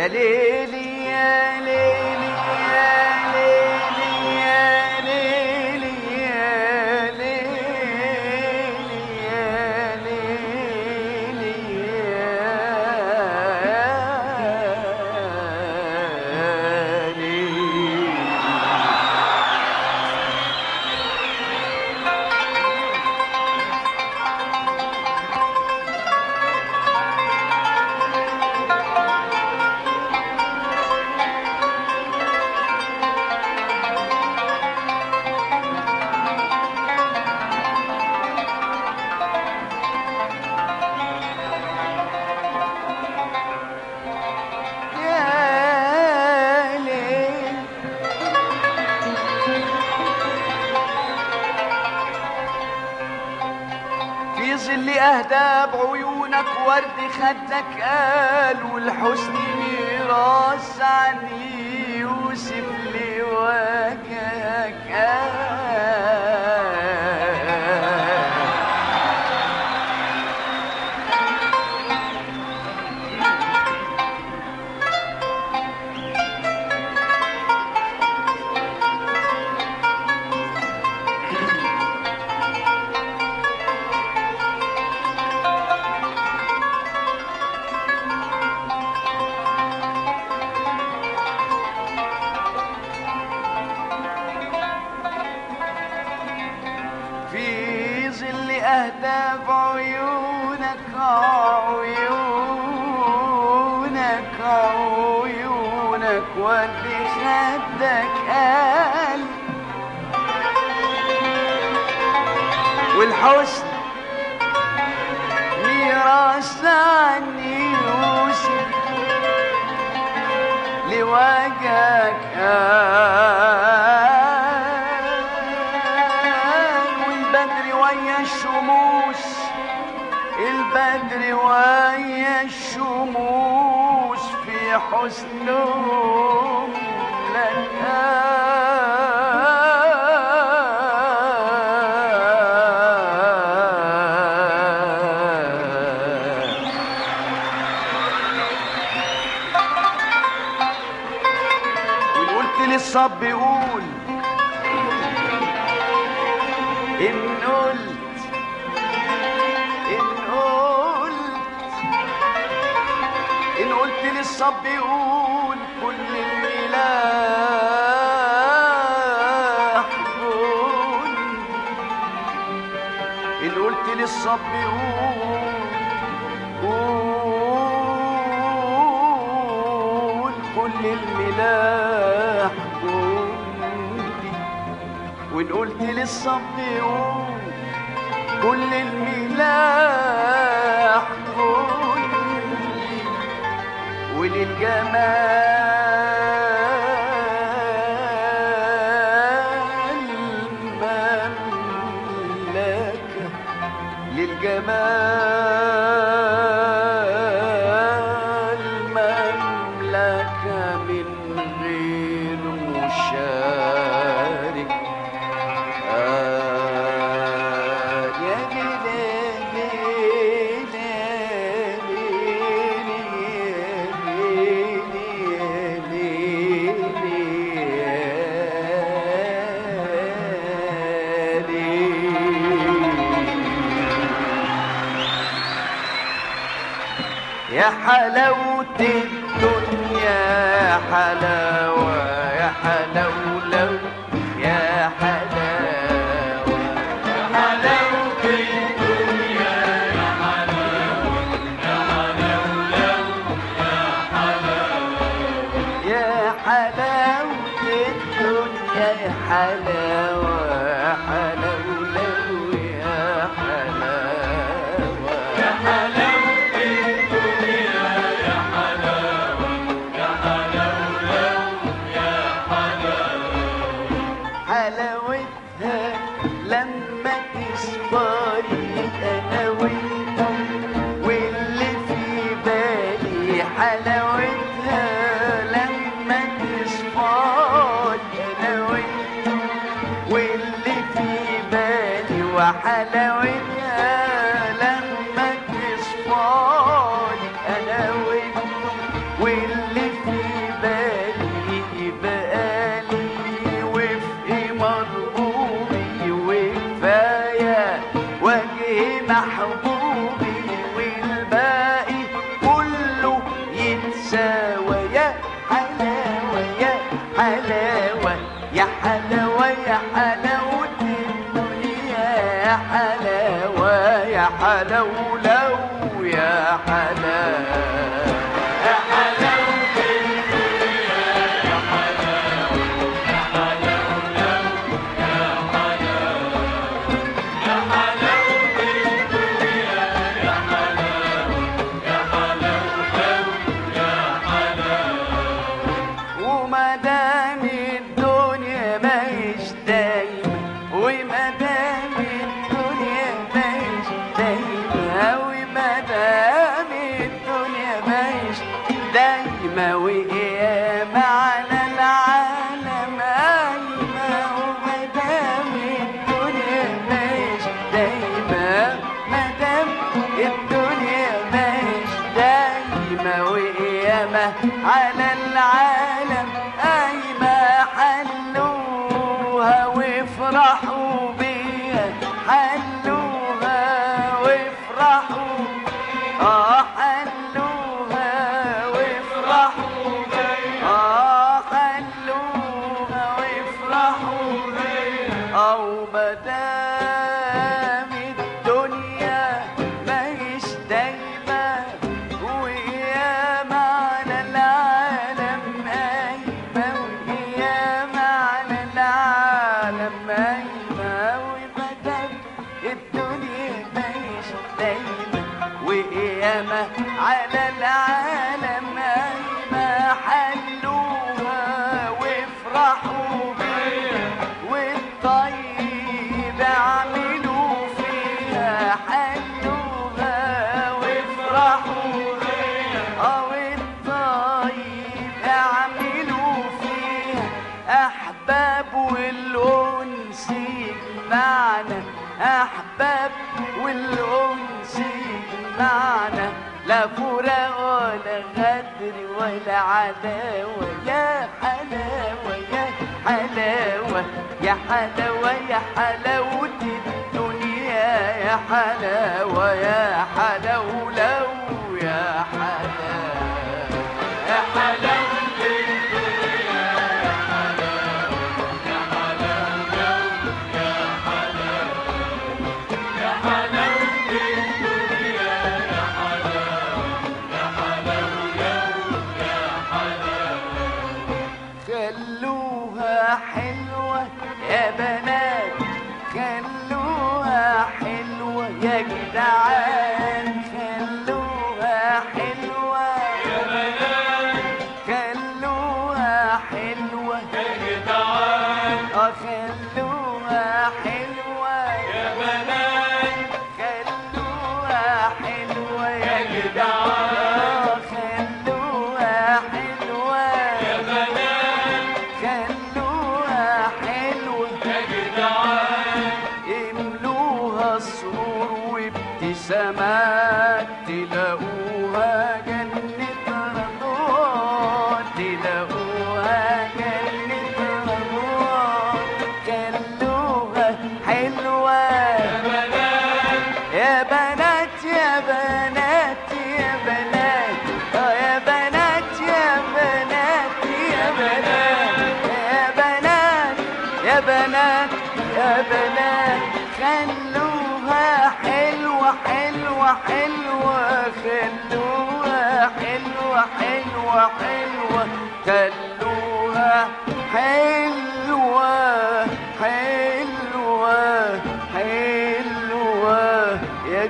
يا ليلي يا ليلي يا ليلي يا ليلي يا ليلي يا ليلي يا ليلي يا ليل في ظل اهداب عيونك ورد خدك قال والحسن ميراث عن يوسف لوجهك قال في ظل أهداف عيونك عيونك عيونك ودي خدك قال والحسن ميراث عن يوسف لوجهك قال والبدر ويا الشموس البدر ويا الشموس في حسنهم لك قال وإن قلت للصب يقول إن قلت إن قلت إن قلت للصب يقول كل الملاح قول إن قلت للصب يقول قول كل الملاح جندي وإن قلت للصب يقول كل الملاح جندي وللجمال مملكة للجمال مملكة من غير مشارك آه يا ليلي يا حلاوة الدنيا يا حلاوة يا حلاولو يا حلاوة يا حلاوة الدنيا يا حلاوة يا حلاولو يا حلاوة الدنيا يا حلاوة يا حلاولو يا حلاوة يا حلاوة حلاوتها لما تصفالي انا وانت واللي في بالي حلاوتها لما تصفالي انا وانت واللي في بالي حلاوة يا حلاوة يا حلاوة الدنيا يا حلاوة يا حلاوة لو يا حلاوة يا حلاوة وما دام الدنيا ماهيش دايما وما دام الدنيا ماهيش دايما وما دام الدنيا ماهيش دايما وقيامة على العالم قايمة وما دام الدنيا ماهيش دايما ما دام الدنيا ماهيش دايما وقيامة على العالم قايمة حلوها وافرحوا بيها حلوها وافرحوا اه حلوها وافرحوا بيها اه حلوها وافرحوا بيها او مدام الدنيا ماهيش دايما وقيامة على العالم قايمة وقيامة على العالم قايمة ومدام الدنيا ماهيش دايما وقيامة على العالم قايمة حلوها وافرحوا بيها والطيب اعملوا فيها حلوها وافرحوا بيها اه والطيب اعملوا فيها احباب والانس يجمعنا احباب والانس يجمعنا لا فراق ولا غدر ولا عداوة يا حلاوة يا حلاوة يا حلاوة يا حلاوة الدنيا يا حلاوة يا حلاوة لو يا حلاوة يا حلاوة خلوها حلوة يا بنات خلوها حلوة يا جدعان خلوها حلوة يا بنات خلوها حلوة يا جدعان اه خلوها حلوة يا بنات خلوها حلوة يا جدعان خلوها حلوة يا بنات خلوها حلوة يا جدعان املوها سرور وابتسامات تلاقوها جنة رضوان تلاقوها جنة رضوان خلوها حلوة يا بنات يا بنات يا بنات اه يا بنات يا بنات يا بنات يا بنات يا بنات يا بنات خلوها حلوة حلوة حلوة خلوها حلوة حلوة حلوة خلوها حلوة حلوة حلوة يا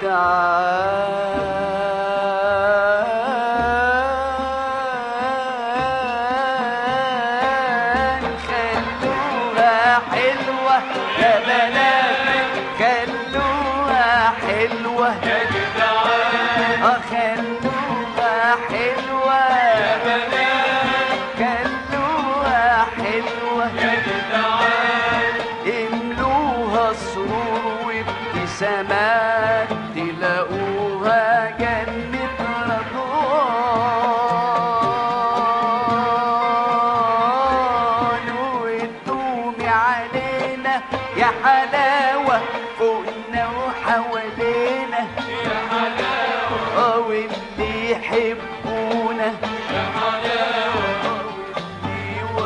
جدعان خلوها حلوة يا بنات خلوها حلوة يا جدعان اه خلوها حلوة يا بنات خلوها حلوة يا جدعان املوها سرور وابتسامات تلاقوها جنة رضوان وتدومي علينا يا حلاوة فوقنا وحوالينا يا حلاوة واللي يحبونا يا حلاوة واللي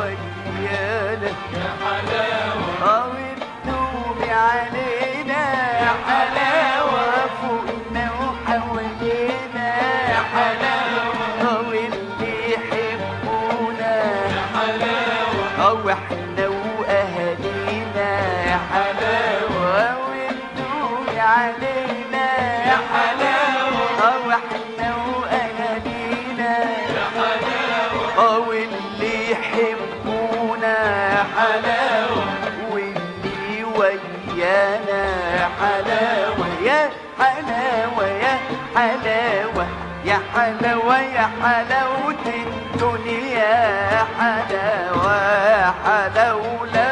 او احنا واهالينا يا حلاوة وانتم علينا يا حلاوة او احنا واهالينا يا حلاوة او اللي يحبونا يا حلاوة واللي ويانا يا حلاوة يا حلاوة يا حلاوة يا حلاوة يا حلاوة الدنيا يا حلاوة يا حلاوة